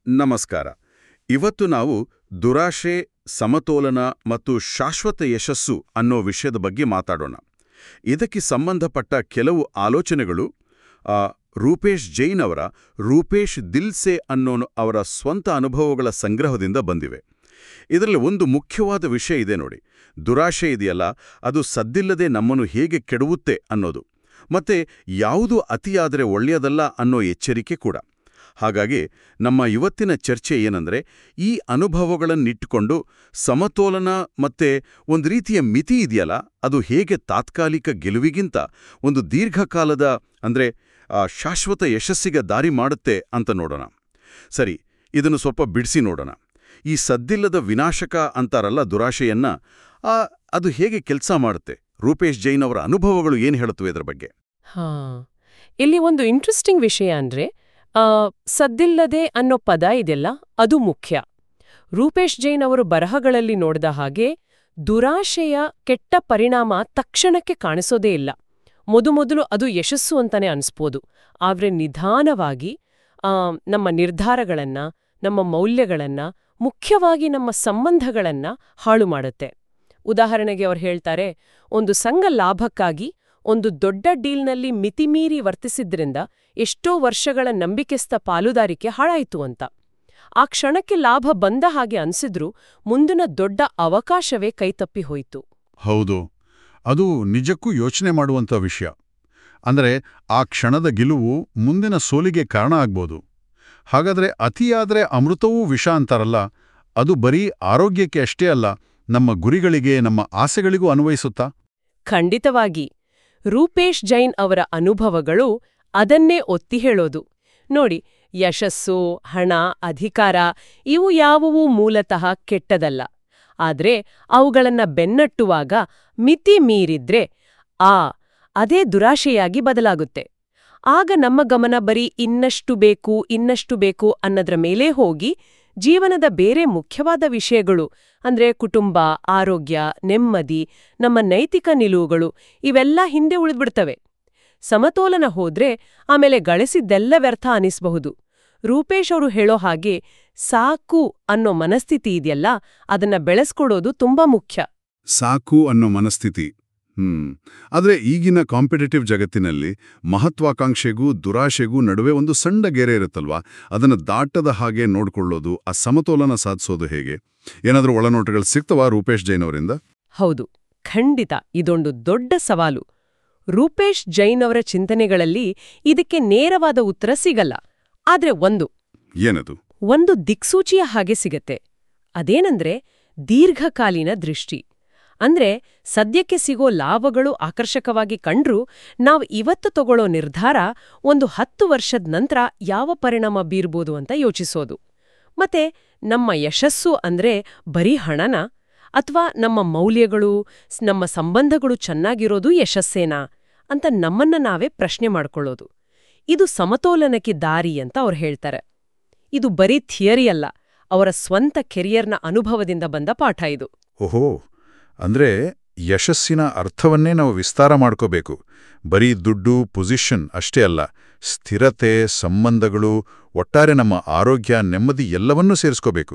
ನಮಸ್ಕಾರ ಇವತ್ತು ನಾವು ದುರಾಶೆ ಸಮತೋಲನ ಮತ್ತು ಶಾಶ್ವತ ಯಶಸ್ಸು ಅನ್ನೋ ವಿಷಯದ ಬಗ್ಗೆ ಮಾತಾಡೋಣ ಇದಕ್ಕೆ ಸಂಬಂಧಪಟ್ಟ ಕೆಲವು ಆಲೋಚನೆಗಳು ಆ, ರೂಪೇಶ್ ಜೈನ್ ಅವರ ರೂಪೇಶ್ ದಿಲ್ಸೆ ಅನ್ನೋ ಅವರ ಸ್ವಂತ ಅನುಭವಗಳ ಸಂಗ್ರಹದಿಂದ ಬಂದಿವೆ ಇದರಲ್ಲಿ ಒಂದು ಮುಖ್ಯವಾದ ವಿಷಯ ಇದೆ ನೋಡಿ ದುರಾಶೆ ಇದೆಯಲ್ಲ ಅದು ಸದ್ದಿಲ್ಲದೆ ನಮ್ಮನ್ನು ಹೇಗೆ ಕೆಡುತ್ತೆ ಅನ್ನೋದು ಮತ್ತೆ ಯಾವುದು ಅತಿಯಾದರೆ ಒಳ್ಳೆಯದಲ್ಲ ಅನ್ನೋ ಎಚ್ಚರಿಕೆ ಕೂಡ ಹಾಗಾಗಿ ನಮ್ಮ ಇವತ್ತಿನ ಚರ್ಚೆ ಏನಂದ್ರೆ ಈ ಅನುಭವಗಳನ್ನಿಟ್ಟುಕೊಂಡು ಸಮತೋಲನ ಮತ್ತೆ ಒಂದು ರೀತಿಯ ಮಿತಿ ಇದೆಯಲ್ಲ ಅದು ಹೇಗೆ ತಾತ್ಕಾಲಿಕ ಗೆಲುವಿಗಿಂತ ಒಂದು ದೀರ್ಘಕಾಲದ ಅಂದ್ರೆ ಆ, ಶಾಶ್ವತ ಯಶಸ್ಸಿಗೆ ದಾರಿ ಮಾಡುತ್ತೆ ಅಂತ ನೋಡೋಣ ಸರಿ ಇದನ್ನು ಸ್ವಲ್ಪ ಬಿಡಿಸಿ ನೋಡೋಣ ಈ ಸದ್ದಿಲ್ಲದ ವಿನಾಶಕ ಅಂತಾರಲ್ಲ ದುರಾಶೆಯನ್ನ ಆ, ಅದು ಹೇಗೆ ಕೆಲಸ ಮಾಡುತ್ತೆ ರೂಪೇಶ್ ಜೈನ್ ಅವರ ಅನುಭವಗಳು ಏನು ಹೇಳುತ್ತವೆ ಇದರ ಬಗ್ಗೆ ಹಾ ಇಲ್ಲಿ ಒಂದು ಇಂಟ್ರೆಸ್ಟಿಂಗ್ ವಿಷಯ ಅಂದ್ರೆ ಆ, ಸದ್ದಿಲ್ಲದೆ ಅನ್ನೋ ಪದ ಇದೆಯಲ್ಲ ಅದು ಮುಖ್ಯ ರೂಪೇಶ್ ಜೈನ್ ಅವರು ಬರಹಗಳಲ್ಲಿ ನೋಡಿದ ಹಾಗೆ ದುರಾಶೆಯ ಕೆಟ್ಟ ಪರಿಣಾಮ ತಕ್ಷಣಕ್ಕೆ ಕಾಣಿಸೋದೇ ಇಲ್ಲ ಮೊದಮೊದಲು ಅದು ಯಶಸ್ಸು ಅಂತಾನೆ ಅನ್ಸ್ಬೋದು ಆದ್ರೆ ನಿಧಾನವಾಗಿ ಆ, ನಮ್ಮ ನಿರ್ಧಾರಗಳನ್ನ ನಮ್ಮ ಮೌಲ್ಯಗಳನ್ನ ಮುಖ್ಯವಾಗಿ ನಮ್ಮ ಸಂಬಂಧಗಳನ್ನ ಹಾಳು ಮಾಡುತ್ತೆ ಉದಾಹರಣೆಗೆ ಅವ್ರು ಹೇಳ್ತಾರೆ ಒಂದು ಸಂಘ ಲಾಭಕ್ಕಾಗಿ ಒಂದು ದೊಡ್ಡ ಡೀಲ್ನಲ್ಲಿ ಮಿತಿಮೀರಿ ವರ್ತಿಸಿದ್ರಿಂದ ಎಷ್ಟೋ ವರ್ಷಗಳ ನಂಬಿಕೆಸ್ಥ ಪಾಲುದಾರಿಕೆ ಹಾಳಾಯಿತು ಅಂತ ಆ ಕ್ಷಣಕ್ಕೆ ಲಾಭ ಬಂದ ಹಾಗೆ ಅನ್ಸಿದ್ರೂ ಮುಂದಿನ ದೊಡ್ಡ ಅವಕಾಶವೇ ಕೈತಪ್ಪಿ ಹೋಯಿತು ಹೌದು ಅದು ನಿಜಕ್ಕೂ ಯೋಚನೆ ಮಾಡುವಂಥ ವಿಷಯ ಅಂದರೆ ಆ ಕ್ಷಣದ ಗೆಲುವು ಮುಂದಿನ ಸೋಲಿಗೆ ಕಾರಣ ಆಗ್ಬೋದು ಹಾಗಾದ್ರೆ ಅತಿಯಾದ್ರೆ ಅಮೃತವೂ ವಿಷ ಅಂತಾರಲ್ಲ ಅದು ಬರೀ ಆರೋಗ್ಯಕ್ಕೆ ಅಷ್ಟೇ ಅಲ್ಲ ನಮ್ಮ ಗುರಿಗಳಿಗೆ ನಮ್ಮ ಆಸೆಗಳಿಗೂ ಅನ್ವಯಿಸುತ್ತಾ ಖಂಡಿತವಾಗಿ ರೂಪೇಶ್ ಜೈನ್ ಅವರ ಅನುಭವಗಳು ಅದನ್ನೇ ಒತ್ತಿ ಹೇಳೋದು ನೋಡಿ ಯಶಸ್ಸು ಹಣ ಅಧಿಕಾರ ಇವು ಯಾವುವೂ ಮೂಲತಃ ಕೆಟ್ಟದಲ್ಲ ಆದ್ರೆ ಅವುಗಳನ್ನ ಬೆನ್ನಟ್ಟುವಾಗ ಮಿತಿ ಮೀರಿದ್ರೆ ಆ ಅದೇ ದುರಾಶೆಯಾಗಿ ಬದಲಾಗುತ್ತೆ ಆಗ ನಮ್ಮ ಗಮನ ಬರೀ ಇನ್ನಷ್ಟು ಬೇಕು ಇನ್ನಷ್ಟು ಬೇಕು ಅನ್ನೋದ್ರ ಮೇಲೆ ಹೋಗಿ ಜೀವನದ ಬೇರೆ ಮುಖ್ಯವಾದ ವಿಷಯಗಳು ಅಂದ್ರೆ ಕುಟುಂಬ ಆರೋಗ್ಯ ನೆಮ್ಮದಿ ನಮ್ಮ ನೈತಿಕ ನಿಲುವುಗಳು ಇವೆಲ್ಲ ಹಿಂದೆ ಉಳಿದ್ಬಿಡ್ತವೆ ಸಮತೋಲನ ಹೋದ್ರೆ ಆಮೇಲೆ ಗಳಿಸಿದ್ದೆಲ್ಲ ವ್ಯರ್ಥ ಅನಿಸ್ಬಹುದು ರೂಪೇಶ್ ಅವರು ಹೇಳೋ ಹಾಗೆ ಸಾಕು ಅನ್ನೋ ಮನಸ್ಥಿತಿ ಇದೆಯಲ್ಲ ಅದನ್ನ ಬೆಳೆಸ್ಕೊಡೋದು ತುಂಬಾ ಮುಖ್ಯ ಸಾಕು ಅನ್ನೋ ಮನಸ್ಥಿತಿ ಹ್ಮ್ ಆದ್ರೆ ಈಗಿನ ಕಾಂಪಿಟೇಟಿವ್ ಜಗತ್ತಿನಲ್ಲಿ ಮಹತ್ವಾಕಾಂಕ್ಷೆಗೂ ದುರಾಶೆಗೂ ನಡುವೆ ಒಂದು ಸಣ್ಣ ಗೆರೆ ಇರುತ್ತಲ್ವಾ ಅದನ್ನು ದಾಟದ ಹಾಗೆ ನೋಡ್ಕೊಳ್ಳೋದು ಆ ಸಮತೋಲನ ಸಾಧಿಸೋದು ಹೇಗೆ ಏನಾದ್ರೂ ಒಳನೋಟಗಳು ಸಿಗ್ತವಾ ರೂಪೇಶ್ ಜೈನ್ ಅವರಿಂದ ಹೌದು ಖಂಡಿತ ಇದೊಂದು ದೊಡ್ಡ ಸವಾಲು ರೂಪೇಶ್ ಜೈನ್ ಅವರ ಚಿಂತನೆಗಳಲ್ಲಿ ಇದಕ್ಕೆ ನೇರವಾದ ಉತ್ತರ ಸಿಗಲ್ಲ ಆದ್ರೆ ಒಂದು ಏನದು ಒಂದು ದಿಕ್ಸೂಚಿಯ ಹಾಗೆ ಸಿಗತ್ತೆ ಅದೇನಂದ್ರೆ ದೀರ್ಘಕಾಲೀನ ದೃಷ್ಟಿ ಅಂದ್ರೆ ಸದ್ಯಕ್ಕೆ ಸಿಗೋ ಲಾಭಗಳು ಆಕರ್ಷಕವಾಗಿ ಕಂಡ್ರೂ ನಾವು ಇವತ್ತು ತಗೊಳ್ಳೋ ನಿರ್ಧಾರ ಒಂದು ಹತ್ತು ವರ್ಷದ ನಂತರ ಯಾವ ಪರಿಣಾಮ ಬೀರ್ಬೋದು ಅಂತ ಯೋಚಿಸೋದು ಮತ್ತೆ ನಮ್ಮ ಯಶಸ್ಸು ಅಂದ್ರೆ ಬರೀ ಹಣನ ಅಥವಾ ನಮ್ಮ ಮೌಲ್ಯಗಳು ಸ್- ನಮ್ಮ ಸಂಬಂಧಗಳು ಚೆನ್ನಾಗಿರೋದು ಯಶಸ್ಸೇನಾ ಅಂತ ನಮ್ಮನ್ನ ನಾವೇ ಪ್ರಶ್ನೆ ಮಾಡ್ಕೊಳ್ಳೋದು ಇದು ಸಮತೋಲನಕ್ಕೆ ದಾರಿ ಅಂತ ಅವ್ರು ಹೇಳ್ತಾರೆ ಇದು ಬರೀ ಥಿಯರಿ ಅಲ್ಲ ಅವರ ಸ್ವಂತ ಕೆರಿಯರ್ನ ಅನುಭವದಿಂದ ಬಂದ ಪಾಠ ಇದು ಓಹೋ ಅಂದ್ರೆ ಯಶಸ್ಸಿನ ಅರ್ಥವನ್ನೇ ನಾವು ವಿಸ್ತಾರ ಮಾಡ್ಕೋಬೇಕು ಬರೀ ದುಡ್ಡು ಪೊಸಿಷನ್ ಅಷ್ಟೇ ಅಲ್ಲ ಸ್ಥಿರತೆ ಸಂಬಂಧಗಳು ಒಟ್ಟಾರೆ ನಮ್ಮ ಆರೋಗ್ಯ ನೆಮ್ಮದಿ ಎಲ್ಲವನ್ನೂ ಸೇರಿಸ್ಕೋಬೇಕು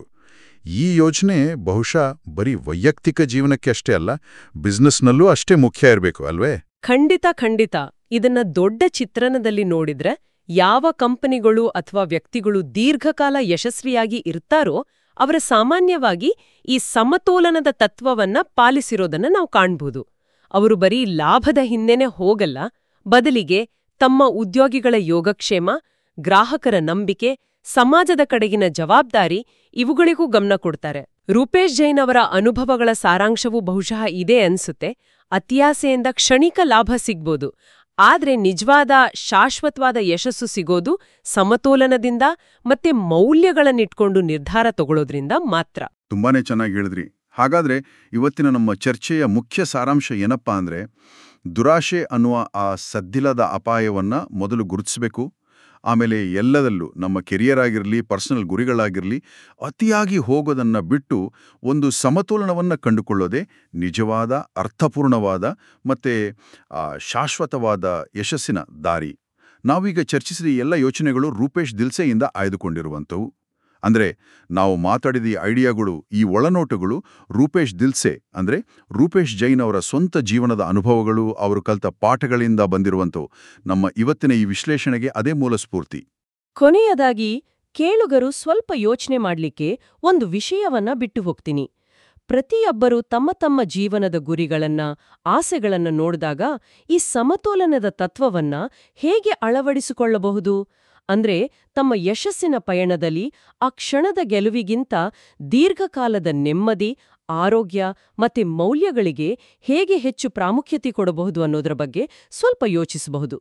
ಈ ಯೋಚನೆ ಬಹುಶಃ ಬರೀ ವೈಯಕ್ತಿಕ ಜೀವನಕ್ಕೆ ಅಷ್ಟೇ ಅಲ್ಲ ಬಿಸ್ನೆಸ್ನಲ್ಲೂ ಅಷ್ಟೇ ಮುಖ್ಯ ಇರಬೇಕು ಅಲ್ವೇ ಖಂಡಿತ ಖಂಡಿತ ಇದನ್ನ ದೊಡ್ಡ ಚಿತ್ರಣದಲ್ಲಿ ನೋಡಿದ್ರೆ ಯಾವ ಕಂಪನಿಗಳು ಅಥವಾ ವ್ಯಕ್ತಿಗಳು ದೀರ್ಘಕಾಲ ಯಶಸ್ವಿಯಾಗಿ ಇರ್ತಾರೋ ಅವರ ಸಾಮಾನ್ಯವಾಗಿ ಈ ಸಮತೋಲನದ ತತ್ವವನ್ನ ಪಾಲಿಸಿರೋದನ್ನ ನಾವು ಕಾಣ್ಬೋದು ಅವರು ಬರೀ ಲಾಭದ ಹಿಂದೆನೆ ಹೋಗಲ್ಲ ಬದಲಿಗೆ ತಮ್ಮ ಉದ್ಯೋಗಿಗಳ ಯೋಗಕ್ಷೇಮ ಗ್ರಾಹಕರ ನಂಬಿಕೆ ಸಮಾಜದ ಕಡೆಗಿನ ಜವಾಬ್ದಾರಿ ಇವುಗಳಿಗೂ ಗಮನ ಕೊಡ್ತಾರೆ ರೂಪೇಶ್ ಜೈನ್ ಅವರ ಅನುಭವಗಳ ಸಾರಾಂಶವೂ ಬಹುಶಃ ಇದೇ ಅನ್ಸುತ್ತೆ ಅತ್ಯಾಸೆಯಿಂದ ಕ್ಷಣಿಕ ಲಾಭ ಸಿಗ್ಬೋದು ಆದ್ರೆ ನಿಜವಾದ ಶಾಶ್ವತವಾದ ಯಶಸ್ಸು ಸಿಗೋದು ಸಮತೋಲನದಿಂದ ಮತ್ತೆ ಮೌಲ್ಯಗಳನ್ನಿಟ್ಕೊಂಡು ನಿರ್ಧಾರ ತಗೊಳ್ಳೋದ್ರಿಂದ ಮಾತ್ರ ತುಂಬಾನೇ ಚೆನ್ನಾಗಿ ಹೇಳಿದ್ರಿ ಹಾಗಾದ್ರೆ ಇವತ್ತಿನ ನಮ್ಮ ಚರ್ಚೆಯ ಮುಖ್ಯ ಸಾರಾಂಶ ಏನಪ್ಪಾ ಅಂದ್ರೆ ದುರಾಶೆ ಅನ್ನುವ ಆ ಸದ್ದಿಲ್ಲದ ಅಪಾಯವನ್ನ ಮೊದಲು ಗುರುತಿಸಬೇಕು ಆಮೇಲೆ ಎಲ್ಲದಲ್ಲೂ ನಮ್ಮ ಕೆರಿಯರ್ ಆಗಿರಲಿ ಪರ್ಸನಲ್ ಗುರಿಗಳಾಗಿರಲಿ ಅತಿಯಾಗಿ ಹೋಗೋದನ್ನ ಬಿಟ್ಟು ಒಂದು ಸಮತೋಲನವನ್ನ ಕಂಡುಕೊಳ್ಳೋದೇ ನಿಜವಾದ ಅರ್ಥಪೂರ್ಣವಾದ ಮತ್ತೆ ಆ, ಶಾಶ್ವತವಾದ ಯಶಸ್ಸಿನ ದಾರಿ ನಾವೀಗ ಚರ್ಚಿಸಿದ ಎಲ್ಲ ಯೋಚನೆಗಳು ರೂಪೇಶ್ ದಿಲ್ಸೆಯಿಂದ ಆಯ್ದುಕೊಂಡಿರುವಂಥವು ಅಂದ್ರೆ ನಾವು ಮಾತಾಡಿದ ಈ ಐಡಿಯಾಗಳು ಈ ಒಳನೋಟಗಳು ರೂಪೇಶ್ ದಿಲ್ಸೆ ಅಂದ್ರೆ ರೂಪೇಶ್ ಜೈನ್ ಅವರ ಸ್ವಂತ ಜೀವನದ ಅನುಭವಗಳು ಅವರು ಕಲಿತ ಪಾಠಗಳಿಂದ ಬಂದಿರುವಂತವು ನಮ್ಮ ಇವತ್ತಿನ ಈ ವಿಶ್ಲೇಷಣೆಗೆ ಅದೇ ಮೂಲ ಸ್ಫೂರ್ತಿ ಕೊನೆಯದಾಗಿ ಕೇಳುಗರು ಸ್ವಲ್ಪ ಯೋಚನೆ ಮಾಡ್ಲಿಕ್ಕೆ ಒಂದು ವಿಷಯವನ್ನ ಬಿಟ್ಟು ಹೋಗ್ತೀನಿ ಪ್ರತಿಯೊಬ್ಬರು ತಮ್ಮ ತಮ್ಮ ಜೀವನದ ಗುರಿಗಳನ್ನ ಆಸೆಗಳನ್ನ ನೋಡಿದಾಗ ಈ ಸಮತೋಲನದ ತತ್ವವನ್ನ ಹೇಗೆ ಅಳವಡಿಸಿಕೊಳ್ಳಬಹುದು ಅಂದ್ರೆ ತಮ್ಮ ಯಶಸ್ಸಿನ ಪಯಣದಲ್ಲಿ ಆ ಕ್ಷಣದ ಗೆಲುವಿಗಿಂತ ದೀರ್ಘಕಾಲದ ನೆಮ್ಮದಿ ಆರೋಗ್ಯ ಮತ್ತೆ ಮೌಲ್ಯಗಳಿಗೆ ಹೇಗೆ ಹೆಚ್ಚು ಪ್ರಾಮುಖ್ಯತೆ ಕೊಡಬಹುದು ಅನ್ನೋದರ ಬಗ್ಗೆ ಸ್ವಲ್ಪ ಯೋಚಿಸಬಹುದು